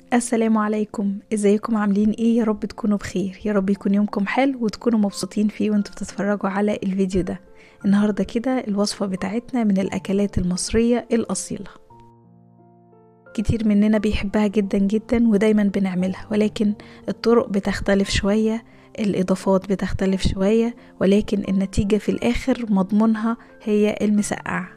السلام عليكم ازيكم عاملين ايه يا رب تكونوا بخير يا رب يكون يومكم حلو وتكونوا مبسوطين فيه وانتوا بتتفرجوا على الفيديو ده النهارده كده الوصفة بتاعتنا من الاكلات المصرية الاصيلة كتير مننا بيحبها جدا جدا ودايما بنعملها ولكن الطرق بتختلف شوية الإضافات بتختلف شوية ولكن النتيجة في الآخر مضمونها هي المسقعة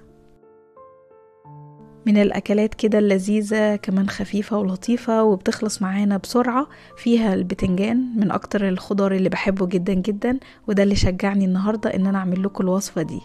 من الأكلات كده اللذيذة كمان خفيفة ولطيفة وبتخلص معانا بسرعة فيها البتنجان من أكتر الخضار اللي بحبه جدا جدا وده اللي شجعني النهاردة إن أنا أعمل لكم الوصفة دي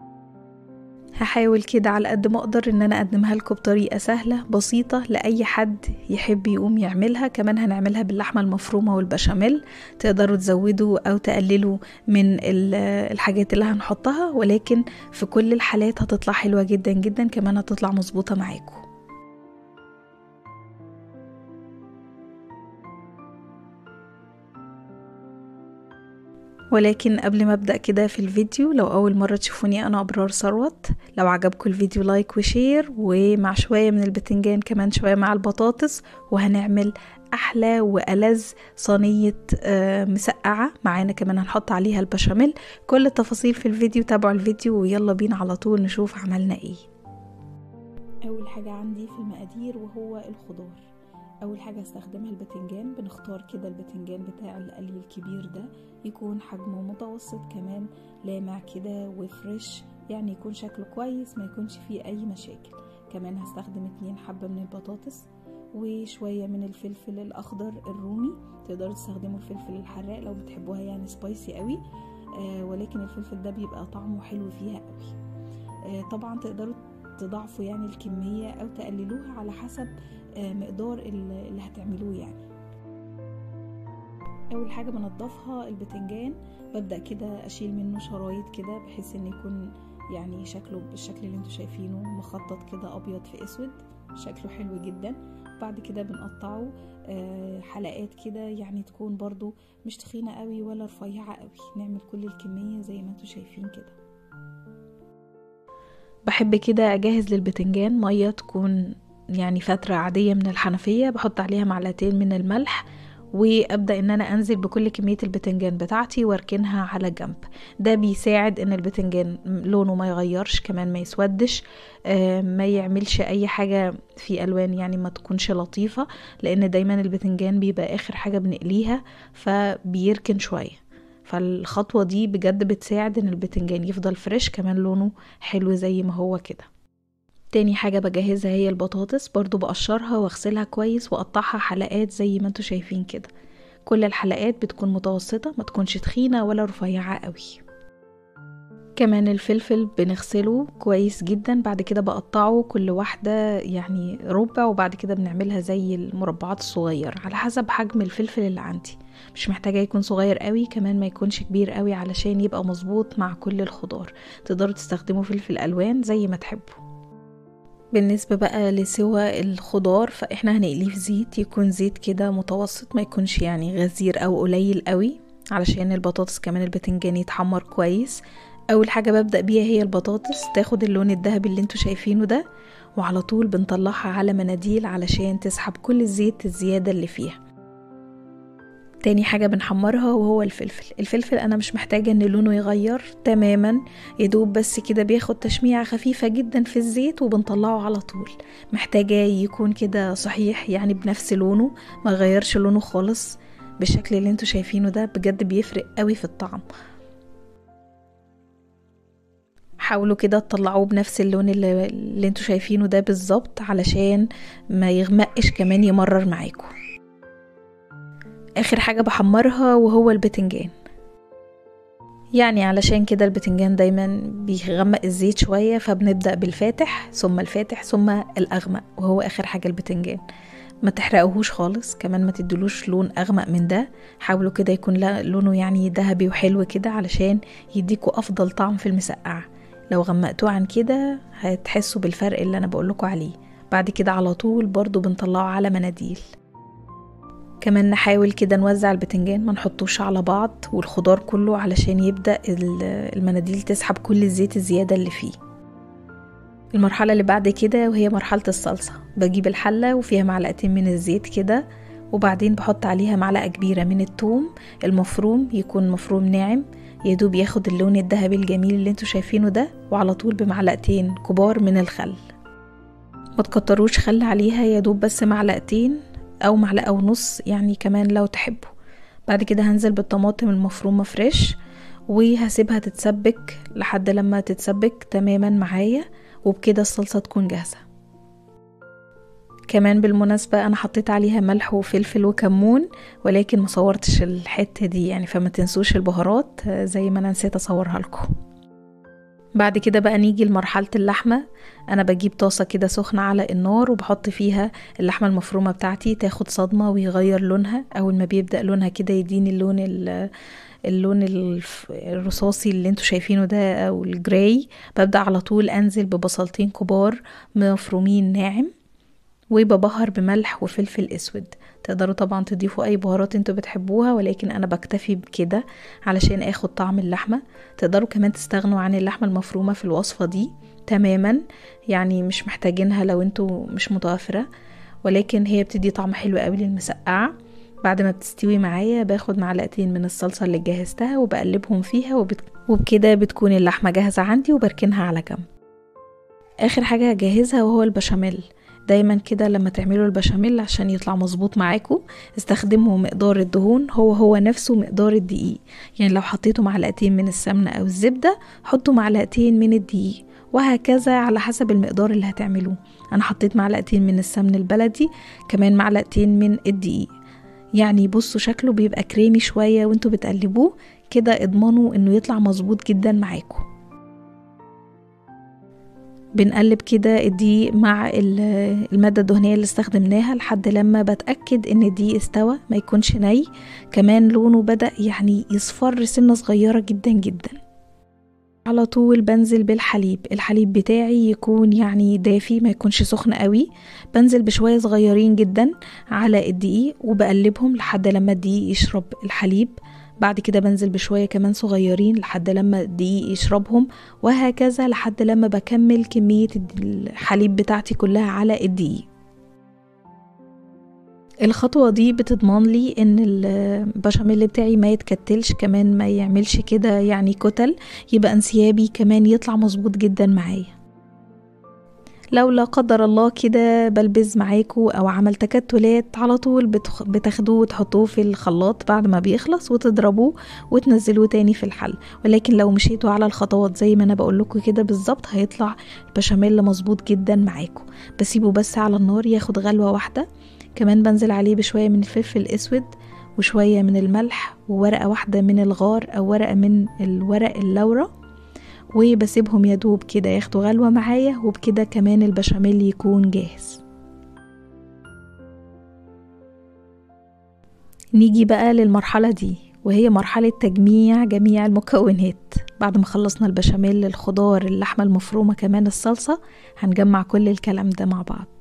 هحاول كده على قد ما اقدر ان انا اقدمها لكم بطريقه سهله بسيطه لاي حد يحب يقوم يعملها كمان هنعملها باللحمه المفرومه والبشاميل تقدروا تزودوا او تقللوا من الحاجات اللي هنحطها ولكن في كل الحالات هتطلع حلوه جدا جدا كمان هتطلع مظبوطه معاكم ولكن قبل ما ابدا كده في الفيديو لو اول مره تشوفوني انا ابرار ثروت لو عجبكم الفيديو لايك وشير ومع شويه من البتنجان كمان شويه مع البطاطس وهنعمل احلى والذ صينيه مسقعه معانا كمان هنحط عليها البشاميل كل التفاصيل في الفيديو تابعوا الفيديو ويلا بينا على طول نشوف عملنا ايه اول حاجه عندي في المقادير وهو الخضار اول حاجه استخدمها البتنجان بنختار كده البتنجان بتاع القلي الكبير ده يكون حجمه متوسط كمان لامع كده وفريش يعني يكون شكله كويس ما يكونش فيه اي مشاكل كمان هستخدم اتنين حبة من البطاطس وشوية من الفلفل الاخضر الرومي تقدروا تستخدموا الفلفل الحراق لو بتحبوها يعني سبايسي قوي آه ولكن الفلفل ده بيبقى طعمه حلو فيها قوي آه طبعا تقدروا تضاعفوا يعني الكمية او تقللوها على حسب مقدار اللي هتعملوه يعني اول حاجه بنضفها البتنجان ببدا كده اشيل منه شرايط كده بحيث ان يكون يعني شكله بالشكل اللي انتوا شايفينه مخطط كده ابيض في اسود شكله حلو جدا بعد كده بنقطعه حلقات كده يعني تكون برضو مش تخينه قوي ولا رفيعه قوي نعمل كل الكميه زي ما انتوا شايفين كده بحب كده اجهز للبتنجان ميه تكون يعني فترة عادية من الحنفية بحط عليها معلقتين من الملح وابدا ان انا انزل بكل كميه البتنجان بتاعتي واركنها على جنب ده بيساعد ان البتنجان لونه ما يغيرش كمان ما يسودش آه ما يعملش اي حاجه في الوان يعني ما تكونش لطيفه لان دايما البتنجان بيبقى اخر حاجه بنقليها فبيركن شويه فالخطوه دي بجد بتساعد ان البتنجان يفضل فريش كمان لونه حلو زي ما هو كده تاني حاجة بجهزها هي البطاطس برضو بقشرها واغسلها كويس واقطعها حلقات زي ما انتوا شايفين كده كل الحلقات بتكون متوسطة ما تكونش تخينة ولا رفيعة قوي كمان الفلفل بنغسله كويس جدا بعد كده بقطعه كل واحدة يعني ربع وبعد كده بنعملها زي المربعات الصغيرة على حسب حجم الفلفل اللي عندي مش محتاجة يكون صغير قوي كمان ما يكونش كبير قوي علشان يبقى مظبوط مع كل الخضار تقدروا تستخدموا فلفل الوان زي ما تحبوا بالنسبة بقى لسوى الخضار فاحنا هنقليه في زيت يكون زيت كده متوسط ما يكونش يعني غزير او قليل قوي علشان البطاطس كمان البتنجان يتحمر كويس اول حاجة ببدأ بيها هي البطاطس تاخد اللون الذهبي اللي انتوا شايفينه ده وعلى طول بنطلعها على مناديل علشان تسحب كل الزيت الزيادة اللي فيها تاني حاجة بنحمرها وهو الفلفل الفلفل أنا مش محتاجة إن لونه يغير تماما يدوب بس كده بياخد تشميعة خفيفة جدا في الزيت وبنطلعه على طول محتاجة يكون كده صحيح يعني بنفس لونه ما غيرش لونه خالص بالشكل اللي انتوا شايفينه ده بجد بيفرق قوي في الطعم حاولوا كده تطلعوه بنفس اللون اللي, اللي انتوا شايفينه ده بالظبط علشان ما يغمقش كمان يمرر معاكم اخر حاجة بحمرها وهو البتنجان يعني علشان كده البتنجان دايما بيغمق الزيت شوية فبنبدأ بالفاتح ثم الفاتح ثم الأغمق وهو آخر حاجة البتنجان ما تحرقوهوش خالص كمان ما تدلوش لون أغمق من ده حاولوا كده يكون لونه يعني ذهبي وحلو كده علشان يديكوا أفضل طعم في المسقعة لو غمقتوه عن كده هتحسوا بالفرق اللي أنا بقولكوا عليه بعد كده على طول برضو بنطلعه على مناديل كمان نحاول كده نوزع البتنجان ما نحطوش على بعض والخضار كله علشان يبدأ المناديل تسحب كل الزيت الزيادة اللي فيه المرحلة اللي بعد كده وهي مرحلة الصلصة بجيب الحلة وفيها معلقتين من الزيت كده وبعدين بحط عليها معلقة كبيرة من الثوم المفروم يكون مفروم ناعم يدوب ياخد اللون الذهبي الجميل اللي انتوا شايفينه ده وعلى طول بمعلقتين كبار من الخل ما تكتروش خل عليها يدوب بس معلقتين او معلقة ونص يعني كمان لو تحبوا بعد كده هنزل بالطماطم المفرومة فريش وهسيبها تتسبك لحد لما تتسبك تماما معايا وبكده الصلصة تكون جاهزة كمان بالمناسبة أنا حطيت عليها ملح وفلفل وكمون ولكن مصورتش الحتة دي يعني فما تنسوش البهارات زي ما أنا نسيت أصورها لكم بعد كده بقى نيجي لمرحلة اللحمة أنا بجيب طاسة كده سخنة على النار وبحط فيها اللحمة المفرومة بتاعتي تاخد صدمة ويغير لونها أول ما بيبدأ لونها كده يديني اللون اللون الرصاصي اللي انتوا شايفينه ده او الجراي ببدأ على طول انزل ببصلتين كبار مفرومين ناعم وببهر بملح وفلفل اسود تقدروا طبعا تضيفوا اي بهارات انتوا بتحبوها ولكن انا بكتفي بكده علشان اخد طعم اللحمة تقدروا كمان تستغنوا عن اللحمة المفرومة في الوصفة دي تماما يعني مش محتاجينها لو انتوا مش متوفرة ولكن هي بتدي طعم حلو قوي للمسقعة بعد ما بتستوي معايا باخد معلقتين من الصلصة اللي جهزتها وبقلبهم فيها وبت... وبكده بتكون اللحمة جاهزة عندي وبركنها على جنب اخر حاجة هجهزها وهو البشاميل دايما كده لما تعملوا البشاميل عشان يطلع مظبوط معاكم استخدموا مقدار الدهون هو هو نفسه مقدار الدقيق يعني لو حطيتوا معلقتين من السمنة او الزبدة حطوا معلقتين من الدقيق وهكذا على حسب المقدار اللي هتعملوه انا حطيت معلقتين من السمن البلدي كمان معلقتين من الدقيق يعني بصوا شكله بيبقى كريمي شوية وانتوا بتقلبوه كده اضمنوا انه يطلع مظبوط جدا معاكم بنقلب كده الدقيق مع المادة الدهنية اللي استخدمناها لحد لما بتأكد ان الدقيق استوى ما يكونش ني كمان لونه بدأ يعني يصفر سنة صغيرة جدا جدا على طول بنزل بالحليب الحليب بتاعي يكون يعني دافي ما يكونش سخن قوي بنزل بشوية صغيرين جدا على الدقيق وبقلبهم لحد لما الدقيق يشرب الحليب بعد كده بنزل بشوية كمان صغيرين لحد لما الدقيق يشربهم وهكذا لحد لما بكمل كمية الحليب بتاعتي كلها على الدقيق الخطوة دي بتضمن لي ان البشاميل بتاعي ما يتكتلش كمان ما يعملش كده يعني كتل يبقى انسيابي كمان يطلع مظبوط جدا معايا لو لا قدر الله كده بلبز معاكو او عمل تكتلات على طول بتاخدوه وتحطوه في الخلاط بعد ما بيخلص وتضربوه وتنزلوه تاني في الحل ولكن لو مشيتوا على الخطوات زي ما انا بقولكوا كده بالظبط هيطلع البشاميل مظبوط جدا معاكو بسيبه بس على النار ياخد غلوة واحدة كمان بنزل عليه بشوية من الفلفل الأسود وشوية من الملح وورقة واحدة من الغار أو ورقة من الورق اللورة وبسيبهم يدوب كده ياخدوا غلوة معايا وبكده كمان البشاميل يكون جاهز نيجي بقى للمرحلة دي وهي مرحلة تجميع جميع المكونات بعد ما خلصنا البشاميل الخضار اللحمة المفرومة كمان الصلصة هنجمع كل الكلام ده مع بعض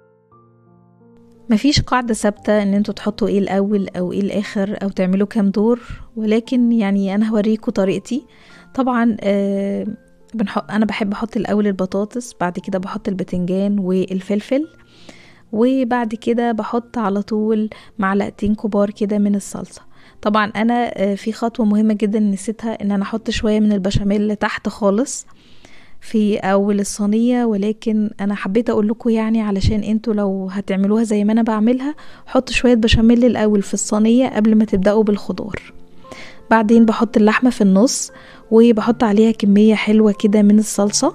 مفيش قاعدة ثابتة ان انتوا تحطوا ايه الاول او ايه الاخر او تعملوا كام دور ولكن يعني انا هوريكم طريقتي طبعا آه بنحط انا بحب احط الاول البطاطس بعد كده بحط البتنجان والفلفل وبعد كده بحط على طول معلقتين كبار كده من الصلصة طبعا انا آه في خطوة مهمة جدا نسيتها ان انا احط شوية من البشاميل تحت خالص في اول الصينيه ولكن انا حبيت اقول لكم يعني علشان انتوا لو هتعملوها زي ما انا بعملها حطوا شويه بشاميل الاول في الصينيه قبل ما تبداوا بالخضار بعدين بحط اللحمه في النص وبحط عليها كميه حلوه كده من الصلصه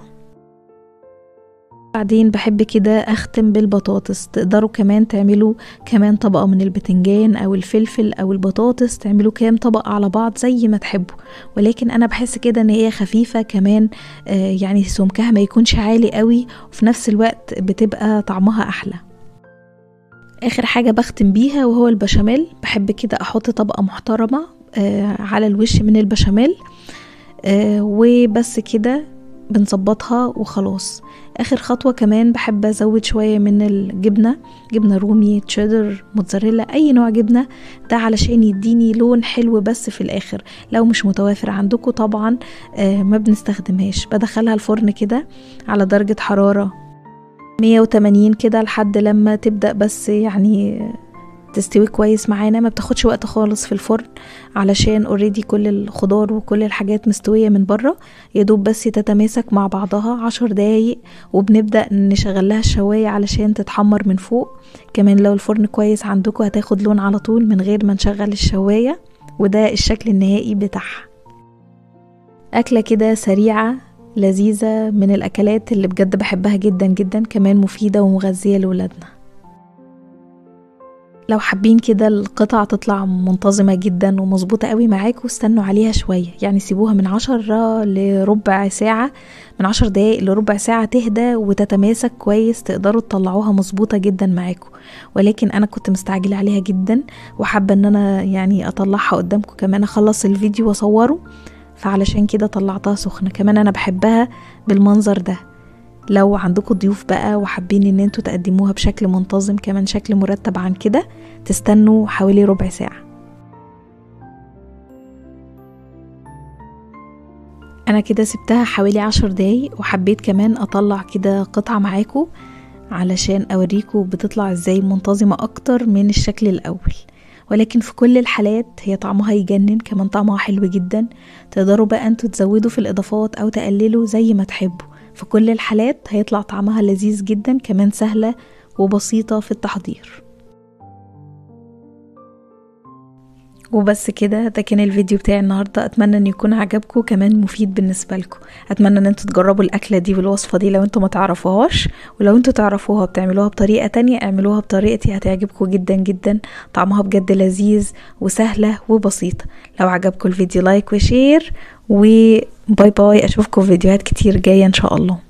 بعدين بحب كده اختم بالبطاطس تقدروا كمان تعملوا كمان طبقة من البتنجان او الفلفل او البطاطس تعملوا كام طبقة على بعض زي ما تحبوا ولكن انا بحس كده ان هي خفيفة كمان آه يعني سمكها ما يكونش عالي قوي وفي نفس الوقت بتبقى طعمها احلى اخر حاجة بختم بيها وهو البشاميل بحب كده احط طبقة محترمة آه على الوش من البشاميل آه وبس كده بنظبطها وخلاص اخر خطوة كمان بحب ازود شوية من الجبنة جبنة رومي تشيدر موتزاريلا اي نوع جبنة ده علشان يديني لون حلو بس في الاخر لو مش متوافر عندكم طبعا آه ما بنستخدمهاش بدخلها الفرن كده على درجة حرارة 180 كده لحد لما تبدأ بس يعني تستوي كويس معانا ما بتاخدش وقت خالص في الفرن علشان اوريدي كل الخضار وكل الحاجات مستوية من بره يدوب بس تتماسك مع بعضها عشر دقايق وبنبدأ نشغل لها الشواية علشان تتحمر من فوق كمان لو الفرن كويس عندكم هتاخد لون على طول من غير ما نشغل الشواية وده الشكل النهائي بتاعها أكلة كده سريعة لذيذة من الأكلات اللي بجد بحبها جدا جدا كمان مفيدة ومغذية لولادنا لو حابين كده القطع تطلع منتظمة جدا ومظبوطة قوي معاكم استنوا عليها شوية يعني سيبوها من عشرة لربع ساعة من عشر دقايق لربع ساعة تهدى وتتماسك كويس تقدروا تطلعوها مظبوطة جدا معاكم ولكن انا كنت مستعجلة عليها جدا وحابة ان انا يعني اطلعها قدامكم كمان اخلص الفيديو واصوره فعلشان كده طلعتها سخنة كمان انا بحبها بالمنظر ده لو عندكم ضيوف بقى وحابين ان انتوا تقدموها بشكل منتظم كمان شكل مرتب عن كده تستنوا حوالي ربع ساعة انا كده سبتها حوالي عشر دقايق وحبيت كمان اطلع كده قطعة معاكم علشان اوريكم بتطلع ازاي منتظمة اكتر من الشكل الاول ولكن في كل الحالات هي طعمها يجنن كمان طعمها حلو جدا تقدروا بقى انتوا تزودوا في الاضافات او تقللوا زي ما تحبوا في كل الحالات هيطلع طعمها لذيذ جدا كمان سهلة وبسيطة في التحضير وبس كده ده كان الفيديو بتاعي النهارده اتمنى ان يكون عجبكم كمان مفيد بالنسبه لكم اتمنى ان انتوا تجربوا الاكله دي بالوصفه دي لو انتوا ما تعرفوهاش ولو انتوا تعرفوها بتعملوها بطريقه تانية اعملوها بطريقتي هتعجبكم جدا جدا طعمها بجد لذيذ وسهله وبسيطه لو عجبكم الفيديو لايك وشير وباي باي اشوفكم في فيديوهات كتير جايه ان شاء الله